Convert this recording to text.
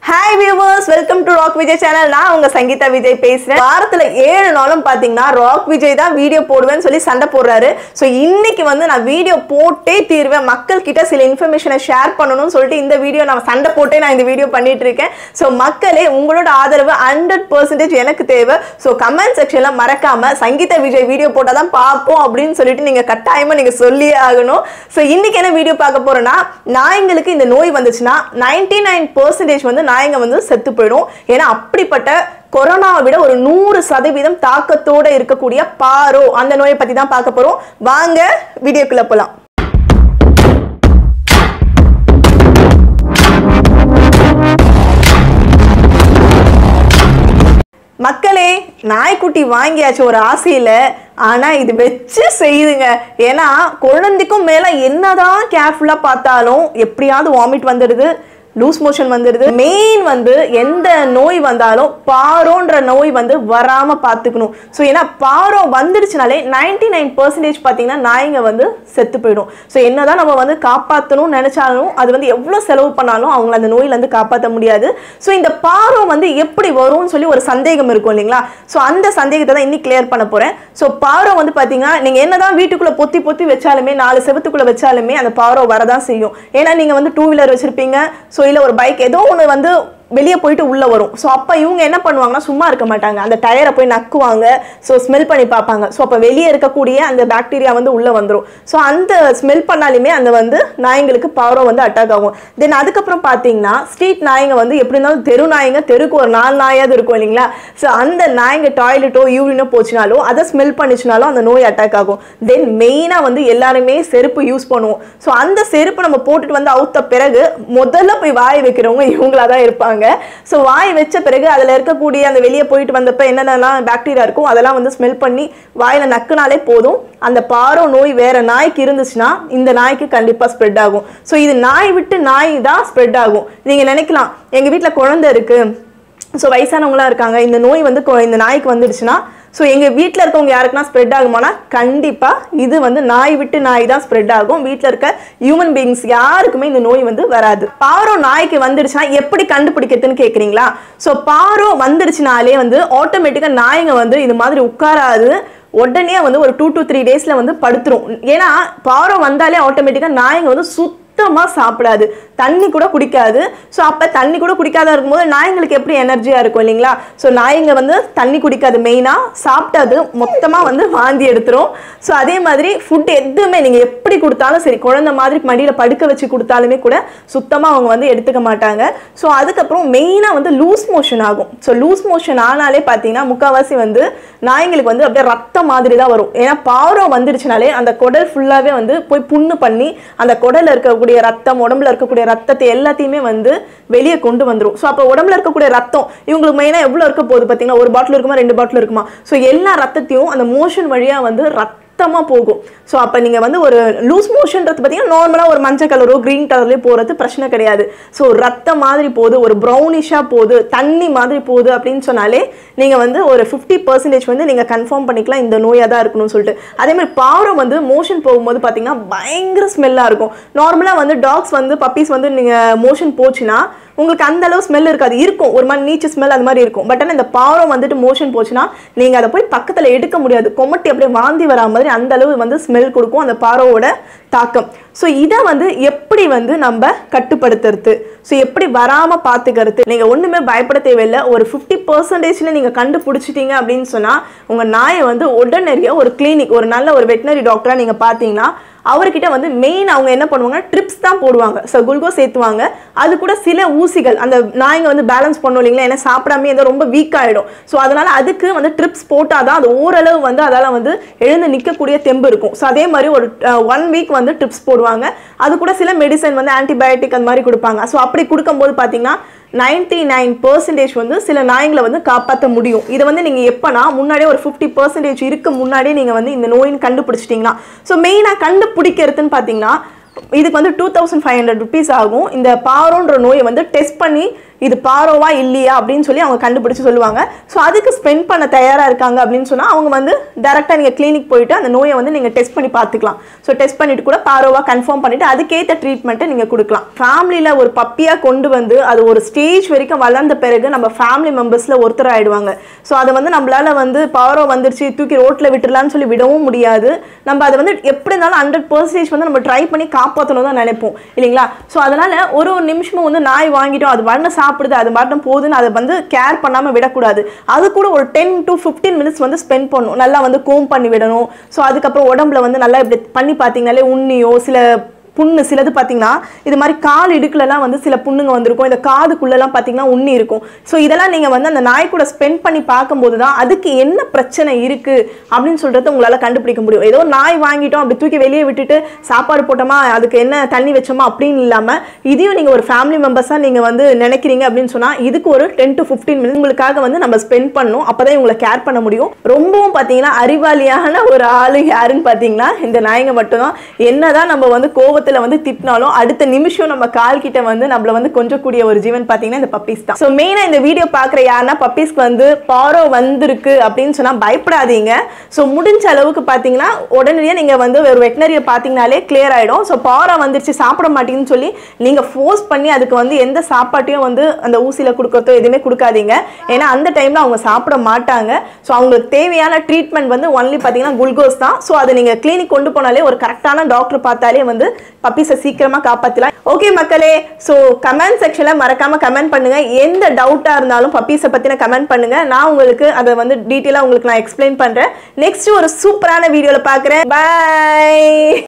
hi viewers welcome to rock Vijay channel நான் உங்க சங்கீதா விஜய் பேசுறேன் வாரத்துல ஏழு நாளும் பாத்தீங்கன்னா ராக் விஜய் தான் வீடியோ போடுவேன்னு சொல்லி சண்டை போடுறாரு ஸோ இன்னைக்கு வந்து நான் வீடியோ போட்டே தீர்வேன் மக்கள் கிட்ட சில இன்ஃபர்மேஷனை ஷேர் பண்ணணும்னு சொல்லிட்டு இந்த வீடியோ நான் சண்டை போட்டே நான் இந்த வீடியோ பண்ணிட்டு இருக்கேன் ஸோ மக்களே உங்களோட ஆதரவு ஹண்ட்ரட் பர்சன்டேஜ் எனக்கு தேவை ஸோ கமெண்ட் செக்ஷன்ல மறக்காம சங்கீதா விஜய் வீடியோ போட்டால் தான் பார்ப்போம் அப்படின்னு சொல்லிட்டு நீங்க கட்டாயமா நீங்க சொல்லியே ஆகணும் ஸோ இன்னைக்கு என்ன வீடியோ பார்க்க போறோம்னா நாய்ங்களுக்கு இந்த நோய் வந்துச்சுன்னா நைன்டி நைன் பர்சன்டேஜ் வந்து நாய்ங்க வந்து செத்து போயிடும் ஏன்னா அப்படிப்பட்ட கொரோனாவை விட ஒரு நூறு சதவீதம் தாக்கத்தோட இருக்கக்கூடிய பாரோ அந்த நோயை பத்தி தான் பார்க்க போறோம் வாங்க வீடியோக்குள்ள போலாம் மக்களே நாய்க்குட்டி வாங்கியாச்சு ஒரு ஆசையில ஆனா இது வச்சு செய்யுதுங்க ஏன்னா குழந்தைக்கும் மேல என்னதான் கேர்ஃபுல்லா பார்த்தாலும் எப்படியாவது வாமிட் வந்துடுது லூஸ் மோஷன் வந்துடுது மெயின் வந்து எந்த நோய் வந்தாலும் பாரோன்ற நோய் வந்து வராம பார்த்துக்கணும் ஸோ ஏன்னா பாரோ வந்துடுச்சுனாலே நைன்டி நைன் பர்சன்டேஜ் பார்த்தீங்கன்னா நாய்ங்க வந்து செத்து போயிடும் ஸோ என்னதான் நம்ம வந்து காப்பாற்றணும்னு நினைச்சாலும் அது வந்து எவ்வளோ செலவு பண்ணாலும் அவங்கள அந்த நோயிலேருந்து காப்பாற்ற முடியாது ஸோ இந்த பாரோ வந்து எப்படி வரும்னு சொல்லி ஒரு சந்தேகம் இருக்கும் இல்லைங்களா ஸோ அந்த சந்தேகத்தை தான் இன்னைக்கு கிளியர் பண்ண போறேன் ஸோ பாரோ வந்து பார்த்தீங்கன்னா நீங்கள் என்னதான் வீட்டுக்குள்ள பொத்தி பொத்தி வச்சாலுமே நாலு செவத்துக்குள்ள வச்சாலுமே அந்த பாரோ வரதான் செய்யும் ஏன்னா நீங்கள் வந்து டூ வீலர் வச்சிருப்பீங்க ஸோ இல்லை ஒரு பைக் ஏதோ ஒன்று வந்து வெளியே போயிட்டு உள்ளே வரும் ஸோ அப்போ இவங்க என்ன பண்ணுவாங்கன்னா சும்மா இருக்க மாட்டாங்க அந்த டயரை போய் நக்குவாங்க ஸோ ஸ்மெல் பண்ணி பார்ப்பாங்க ஸோ அப்போ வெளியே இருக்கக்கூடிய அந்த பாக்டீரியா வந்து உள்ளே வந்துடும் ஸோ அந்த ஸ்மெல் பண்ணாலுமே அந்த வந்து நாய்ங்களுக்கு பவரம் வந்து அட்டாக் ஆகும் தென் அதுக்கப்புறம் பார்த்தீங்கன்னா ஸ்ட்ரீட் நாய்ங்க வந்து எப்படி இருந்தாலும் தெரு நாய்ங்க தெருக்கு ஒரு நாலு நாயாவது இருக்கும் இல்லைங்களா ஸோ அந்த நாய்ங்க டாய்லெட்டோ யூரினோ போச்சுனாலும் அதை ஸ்மெல் பண்ணிச்சுனாலும் அந்த நோய் அட்டாக் ஆகும் தென் மெயினாக வந்து எல்லாருமே செருப்பு யூஸ் பண்ணுவோம் ஸோ அந்த செருப்பு நம்ம போட்டுட்டு வந்து அவுத்த பிறகு முதல்ல போய் வாய் வைக்கிறவங்க இவங்களா தான் இருப்பாங்க ஸோ வாய் வச்ச பிறகு அதில் இருக்கக்கூடிய அந்த வெளியே போயிட்டு வந்தப்ப என்னென்னலாம் பாக்டீரியா இருக்கும் அதெல்லாம் வந்து ஸ்மெல் பண்ணி வாயில் நக்குனாலே போதும் அந்த பாரோ நோய் வேற நாய்க்கு இருந்துச்சுன்னா இந்த நாய்க்கு கண்டிப்பாக ஸ்ப்ரெட் ஆகும் ஸோ இது நாய் விட்டு நாய் தான் ஸ்ப்ரெட் ஆகும் நீங்கள் நினைக்கலாம் எங்கள் வீட்டில் குழந்தை இருக்கு ஸோ வயசானவங்களாம் இருக்காங்க இந்த நோய் வந்து கொ- இந்த நாய்க்கு வந்துடுச்சுன்னா ஸோ எங்கள் வீட்டில் இருக்கவங்க யாருக்குன்னா ஸ்ப்ரெட் ஆகுமானா கண்டிப்பாக இது வந்து நாய் விட்டு நாய் தான் ஸ்ப்ரெட் ஆகும் வீட்டில் இருக்க ஹியூமன் பீயிங்ஸ் யாருக்குமே இந்த நோய் வந்து வராது பாரோ நாய்க்கு வந்துடுச்சுன்னா எப்படி கண்டுபிடிக்கிறதுன்னு கேட்குறீங்களா ஸோ பாரோ வந்துடுச்சுனாலே வந்து ஆட்டோமேட்டிக்காக நாய்ங்க வந்து இது மாதிரி உட்காராது உடனே வந்து ஒரு டூ to த்ரீ டேஸில் வந்து படுத்துரும் ஏன்னா பாரோ வந்தாலே ஆட்டோமேட்டிக்காக நாய்ங்க வந்து சுத்தமாக சாப்பிடாது தண்ணி கூட குடிக்காது ஸோ அப்போ தண்ணி கூட குடிக்காத இருக்கும்போது நாய்ங்களுக்கு எப்படி எனர்ஜியாக இருக்கும் இல்லைங்களா ஸோ நாய்ங்க வந்து தண்ணி குடிக்காது மெயினாக சாப்பிட்டது மொத்தமாக வந்து வாந்தி எடுத்துரும் ஸோ அதே மாதிரி ஃபுட் எதுவுமே நீங்கள் எப்படி கொடுத்தாலும் சரி குழந்தை மாதிரி மடியில் படுக்க வச்சு கொடுத்தாலுமே கூட சுத்தமாக அவங்க வந்து எடுத்துக்க மாட்டாங்க ஸோ அதுக்கப்புறம் மெயினாக வந்து லூஸ் மோஷன் ஆகும் ஸோ லூஸ் மோஷன் ஆனாலே பார்த்தீங்கன்னா முக்கால்வாசி வந்து நாய்ங்களுக்கு வந்து அப்படியே ரத்தம் மாதிரி தான் வரும் ஏன்னா பாரம் வந்துடுச்சுனாலே அந்த குடல் ஃபுல்லாகவே வந்து போய் புண்ணு பண்ணி அந்த குடல்ல இருக்கக்கூடிய ரத்தம் உடம்புல இருக்கக்கூடிய ரத்தத்தை எல்லாத்தையுமே வந்து வெளியே கொண்டு வந்துரும் ஸோ அப்போ உடம்புல இருக்கக்கூடிய ரத்தம் இவங்களுக்கு மெயினாக எவ்வளோ இருக்க போகுது பார்த்தீங்கன்னா ஒரு பாட்டில் இருக்குமா ரெண்டு பாட்டில் இருக்குமா ஸோ எல்லா ரத்தத்தையும் அந்த மோஷன் வழியாக வந்து ரத்தமாக போகும் ஸோ அப்போ நீங்கள் வந்து ஒரு லூஸ் மோஷன்றது பார்த்தீங்கன்னா நார்மலாக ஒரு மஞ்சள் கலரோ க்ரீன் கலர்லேயே போகிறது பிரச்சனை கிடையாது ஸோ ரத்தம் மாதிரி போகுது ஒரு ப்ரௌனிஷாக போகுது தண்ணி மாதிரி போகுது அப்படின்னு சொன்னாலே நீங்கள் வந்து ஒரு ஃபிஃப்டி பர்சன்டேஜ் வந்து நீங்கள் கன்ஃபார்ம் பண்ணிக்கலாம் இந்த நோயாக தான் இருக்கணும்னு சொல்லிட்டு அதே மாதிரி பாவரம் வந்து மோஷன் போகும்போது பார்த்தீங்கன்னா பயங்கர ஸ்மெல்லாக இருக்கும் நார்மலாக வந்து டாக்ஸ் வந்து பப்பீஸ் வந்து நீங்கள் மோஷன் போச்சுன்னா உங்களுக்கு அந்த அளவு ஸ்மெல் இருக்காது இருக்கும் ஒரு மாதிரி நீச்சு ஸ்மெல் அது மாதிரி இருக்கும் பட் ஆனால் இந்த பாவரம் வந்துட்டு மோஷன் போச்சுன்னா நீங்கள் அதை போய் பக்கத்தில் எடுக்க முடியாது கொமட்டி அப்படியே வாந்தி வரா மாதிரி அந்த அளவு வந்து ஸ்மெல் கொடுக்கும் அந்த பாரோவோட தாக்கம் ஸோ இதை வந்து எப்படி வந்து நம்ம கட்டுப்படுத்துறது ஸோ எப்படி வராமல் பார்த்துக்கிறது நீங்கள் ஒன்றுமே பயப்பட தேவையில்லை ஒரு ஃபிஃப்டி பர்சன்டேஜில் நீங்கள் கண்டுபிடிச்சிட்டீங்க அப்படின்னு சொன்னால் உங்கள் நாயை வந்து உடனடியாக ஒரு கிளினிக் ஒரு நல்ல ஒரு வெட்டினரி டாக்டராக நீங்கள் பார்த்தீங்கன்னா அவர்கிட்ட வந்து மெயின் அவங்க என்ன பண்ணுவாங்க ட்ரிப்ஸ் தான் போடுவாங்க ஸோ குளுக்கோஸ் ஏற்றுவாங்க அது கூட சில ஊசிகள் அந்த நாய்ங்க வந்து பேலன்ஸ் பண்ணும் இல்லைங்களா ஏன்னா சாப்பிடாம ஏதோ ரொம்ப வீக் ஆகிடும் ஸோ அதனால அதுக்கு வந்து ட்ரிப்ஸ் போட்டால் தான் அது ஓரளவு வந்து அதால் வந்து எழுந்து நிற்கக்கூடிய தெம்பு இருக்கும் ஸோ அதே மாதிரி ஒரு ஒன் வீக் வந்து ட்ரிப்ஸ் போடுவாங்க அது கூட சில மெடிசன் வந்து ஆன்டிபயோட்டிக் அந்த மாதிரி கொடுப்பாங்க ஸோ அப்படி கொடுக்கும்போது பார்த்தீங்கன்னா நைன்டி நைன் பர்சன்டேஜ் வந்து சில நாய்ங்களை வந்து காப்பாற்ற முடியும் இதை வந்து நீங்கள் எப்போனா முன்னாடியே ஒரு ஃபிஃப்டி பர்சன்டேஜ் இருக்கு முன்னாடியே நீங்கள் வந்து இந்த நோயின்னு கண்டுபிடிச்சிட்டிங்கன்னா ஸோ மெயினாக கண்டுபிடிக்கிறதுன்னு பார்த்தீங்கன்னா இதுக்கு வந்து two thousand five hundred rupees ஆகும் இந்த பாரோன்ற நோயை வந்து டெஸ்ட் பண்ணி இது பாரோவா இல்லையா அப்படின்னு சொல்லி அவங்க கண்டுபிடிச்சு சொல்லுவாங்க ஸோ அதுக்கு ஸ்பெண்ட் பண்ண தயாராக இருக்காங்க அப்படின்னு சொன்னால் அவங்க வந்து டேரெக்டாக நீங்கள் கிளினிக் போயிட்டு அந்த நோயை வந்து நீங்கள் டெஸ்ட் பண்ணி பார்த்துக்கலாம் ஸோ டெஸ்ட் பண்ணிட்டு கூட பாரோவா கன்ஃபார்ம் பண்ணிட்டு அதுக்கேற்ற ட்ரீட்மெண்ட்டை நீங்கள் கொடுக்கலாம் ஃபேமிலியில் ஒரு பப்பியாக கொண்டு வந்து அது ஒரு ஸ்டேஜ் வரைக்கும் வளர்ந்த பிறகு நம்ம ஃபேமிலி மெம்பர்ஸில் ஒருத்தர் ஆயிடுவாங்க ஸோ அதை வந்து நம்மளால வந்து பாரோ வந்துருச்சு தூக்கி ரோட்டில் விட்டுறலாம்னு சொல்லி விடவும் முடியாது நம்ம அதை வந்து எப்படி இருந்தாலும் ஹண்ட்ரட் பர்சன்டேஜ் வந்து நம்ம ட்ரை பண்ணி காப்பாற்றணும் தான் நினைப்போம் இல்லைங்களா ஸோ அதனால ஒரு ஒரு நிமிஷமும் வந்து நாய் வாங்கிட்டோம் அது வண்ண சாப்பிடுது அது மட்டும் போகுதுன்னு அதை வந்து கேர் பண்ணாமல் விடக்கூடாது அது கூட ஒரு டென் டு ஃபிஃப்டீன் மினிட்ஸ் வந்து ஸ்பெண்ட் பண்ணணும் நல்லா வந்து கோம் பண்ணி விடணும் ஸோ அதுக்கப்புறம் உடம்புல வந்து நல்லா இப்படி பண்ணி பார்த்தீங்கனாலே உண்ணியோ சில புண்ணு சிலது பார்த்தீங்கன்னா இது மாதிரி கால் இடுக்குலலாம் வந்து சில புண்ணுங்க வந்திருக்கும் இந்த காதுக்குள்ளெல்லாம் பார்த்தீங்கன்னா உண்ணி இருக்கும் ஸோ இதெல்லாம் நீங்கள் வந்து அந்த நாய் கூட ஸ்பெண்ட் பண்ணி பார்க்கும்போது தான் அதுக்கு என்ன பிரச்சனை இருக்குது அப்படின்னு சொல்கிறத உங்களால் கண்டுபிடிக்க முடியும் ஏதோ நாய் வாங்கிட்டோம் அப்படி தூக்கி வெளியே விட்டுட்டு சாப்பாடு போட்டோமா அதுக்கு என்ன தண்ணி வச்சோமா அப்படின்னு இல்லாமல் இதையும் நீங்கள் ஒரு ஃபேமிலி மெம்பர்ஸாக நீங்கள் வந்து நினைக்கிறீங்க அப்படின்னு சொன்னால் இதுக்கு ஒரு டென் டு ஃபிஃப்டீன் மினிட்ஸ் உங்களுக்காக வந்து நம்ம ஸ்பெண்ட் பண்ணணும் அப்போ தான் உங்களை கேர் பண்ண முடியும் ரொம்பவும் பார்த்தீங்கன்னா அறிவாளியான ஒரு ஆளு யாருன்னு பார்த்தீங்கன்னா இந்த நாய்ங்க மட்டும்தான் என்னதான் நம்ம வந்து கோவத்தில் வந்து திட்டினாலும் அடுத்த நிமிஷம் நம்ம கால் கிட்ட வந்து நம்மள வந்து கொஞ்சக்கூடிய ஒரு ஜீவன் பார்த்தீங்கன்னா இந்த பப்பீஸ் தான் ஸோ மெயினாக இந்த வீடியோ பார்க்குற யாருன்னா பப்பீஸ்க்கு வந்து பாரோ வந்திருக்கு அப்படின்னு சொன்னால் பயப்படாதீங்க ஸோ முடிஞ்ச அளவுக்கு பார்த்தீங்கன்னா உடனடியாக நீங்கள் வந்து ஒரு வெட்டினரியை பார்த்தீங்கனாலே கிளியர் ஆகிடும் ஸோ பாரோ வந்துருச்சு சாப்பிட மாட்டேங்குன்னு சொல்லி நீங்கள் ஃபோர்ஸ் பண்ணி அதுக்கு வந்து எந்த சாப்பாட்டையும் வந்து அந்த ஊசியில் கொடுக்கறதோ எதுவுமே கொடுக்காதீங்க ஏன்னா அந்த டைமில் அவங்க சாப்பிட மாட்டாங்க ஸோ அவங்களுக்கு தேவையான ட்ரீட்மெண்ட் வந்து ஒன்லி பார்த்தீங்கன்னா குளுக்கோஸ் தான் ஸோ அதை நீங்கள் கிளினிக் கொண்டு போனாலே ஒரு கரெக்டான டாக்டர் பார்த்தாலே வந்து பப்பீஸை சீக்கிரமாக காப்பாற்றலாம் ஓகே மக்களே ஸோ கமெண்ட் செக்ஷனில் மறக்காமல் கமெண்ட் பண்ணுங்கள் எந்த டவுட்டாக இருந்தாலும் பப்பீஸை பற்றின கமெண்ட் பண்ணுங்கள் நான் உங்களுக்கு அதை வந்து டீட்டெயிலாக உங்களுக்கு நான் எக்ஸ்பிளைன் பண்ணுறேன் நெக்ஸ்ட் ஒரு சூப்பரான வீடியோவில் பார்க்குறேன் பை